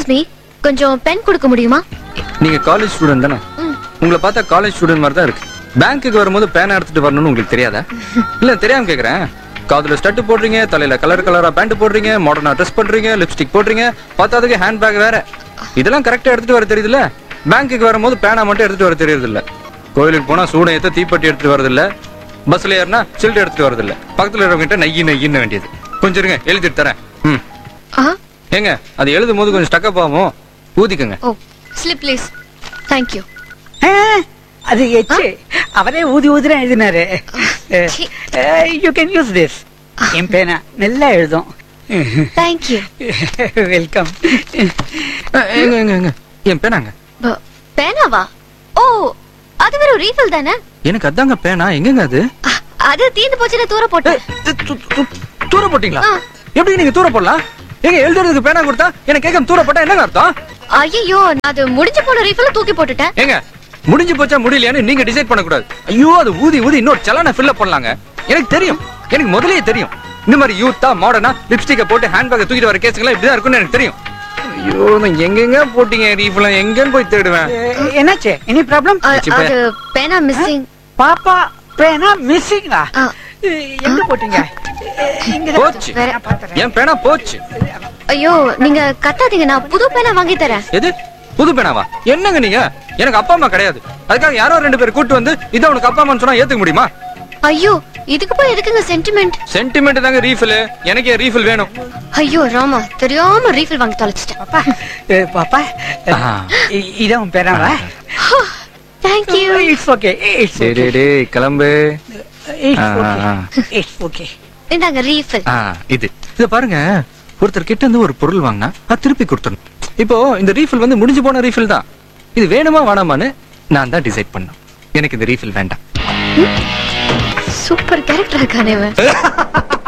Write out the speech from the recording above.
Me கொஞ்சம் pen கொடுக்க முடியுமா நீங்க காலேஜ் ஸ்டூடெண்ட் தானே ம். உங்களை பார்த்தா காலேஜ் ஸ்டூடெண்ட் மாதிரி தான் இருக்கு பேங்க்குக்கு வரும்போது பேனா எடுத்துட்டு வரணும்னு உங்களுக்கு தெரியாதா இல்ல தெரியாம கேக்குறேன் காதுல ஸ்டட்டு போடுறீங்க தலையில கலர் கலரா பேண்ட் போடுறீங்க மாடர்னா ட்ரெஸ் பண்றீங்க லிப்ஸ்டிக் போடுறீங்க பத்தாதுக்கு ஹேண்ட் பேக் வேற இதெல்லாம் கரெக்டா எடுத்துட்டு வர தெரியுதுல்ல பேங்க்குக்கு வரும்போது பேனா மட்டும் எடுத்துட்டு வர தெரியுது இல்ல கோயிலுக்கு போனா சூடம் ஏத்த தீப்பெட்டி எடுத்துட்டு வரது இல்ல பஸ்ல ஏறினா சில்ட் எடுத்துட்டு வரது இல்ல பக்கத்துல இருக்கிறவங்க நெய்யி நெய்யின்னு வேண்டியது கொஞ்சம் இருங்க எழுதிட்டு தரேன் ம் ஆ ஏங்க அது எழுதும் போது கொஞ்சம் ஸ்டக்கப் ஆகும் ஊதிக்கங்க ஓ ஸ்லிப் ப்ளீஸ் தேங்க்யூ ஆ, அது எச்சு அவரே ஊதி ஊதிரா எழுதினாரு see. You can use this என் பேனா நல்லா எழுதும் தேங்க்யூ வெல்கம் அஹ், எங்க எங்க எங்க என் பேனாங்க பேனாவா ஓ அது வெறும் ரீஃபில் தானே எனக்கு அதாங்க பேனா எங்கங்க அது அ, அது தீந்து போச்சுன்னு தூர போட்டேன் து- து- து- தூர போட்டீங்களா ஆ. எப்படி நீங்க தூர போடலாம் எங்க எழுதுறதுக்கு பேனா கொடுத்தா எனக்கு கேட்காம தூர போட்டா என்னங்க அர்த்தம் ஐயோ நான் அது முடிஞ்சு போன ரீஃபில் தூக்கி போட்டுட்டேன் ஏங்க முடிஞ்சு போச்சா முடியலையான்னு நீங்க டிசைட் பண்ண கூடாது ஐயோ அது ஊதி ஊதி இன்னொரு சலான ஃபில் பண்ணலாங்க எனக்கு தெரியும் எனக்கு முதல்லயே தெரியும் இந்த மாதிரி யூத்தா மாடர்னா லிப்ஸ்டிக்கை போட்டு ஹேண்ட் பேக்கை தூக்கிட்டு வர கேஸுங்களாம் இப்படிதான் இருக்கும்னு எனக்கு தெரியும் ஐயோ நான் எங்கெங்க போட்டீங்க ரீஃபெல்லாம் எங்கன்னு போய் தேடுவேன் என்னாச்சு எனி ப்ராப்ளம் அ, சி, பே- அது பேனா மிஸ்ஸிங் பாப்பா பேனா மிஸ்ஸிங்கா ஆ. எங்க போட்டீங்க இங்க போச்சு வேற. என் பேனா போச்சு ஐயோ நீங்க கத்தாதீங்க நான் புது பேனா வாங்கி தரேன் எது புது பேனாவா என்னங்க நீங்க எனக்கு அப்பா அம்மா கிடையாது அதுக்காக யாரோ ரெண்டு பேர் கூட்டு வந்து இதை உனக்கு அப்பா அம்மான்னு சொன்னா ஏத்துக்க முடியுமா ஐயோ இதுக்கு போய் எதுக்குங்க சென்டிமெண்ட் சென்டிமெண்ட் தாங்க ரீஃபில் எனக்கு ரீஃபில் வேணும் ஐயோ ராமா தெரியாம ரீஃபில் வாங்கி தொலைச்சிட்டேன் பாப்பா ஏ, பாப்பா ஆ. இ- இதான் உன் பேனாவா தேங்க்யூ இட்ஸ் ஓகே இட்ஸ் டேய் டேய் டேய் கிளம்பு இட்ஸ் ஆ, ஓகே ஆ. இட்ஸ் ஓகே இந்தாங்க ரீஃபில் ஆ இது இத பாருங்க ஒருத்தர் கிட்ட இருந்து ஒரு பொருள் வாங்கினா அது திருப்பி கொடுத்துடணும் இப்போ இந்த ரீஃபில் வந்து முடிஞ்சு போன ரீஃபில் தான் இது வேணுமா வேணாமான்னு நான் தான் டிசைட் பண்ணேன் எனக்கு இந்த ரீஃபில் வேண்டாம் சூப்பர் கேரக்டர் இருக்கானே இவன்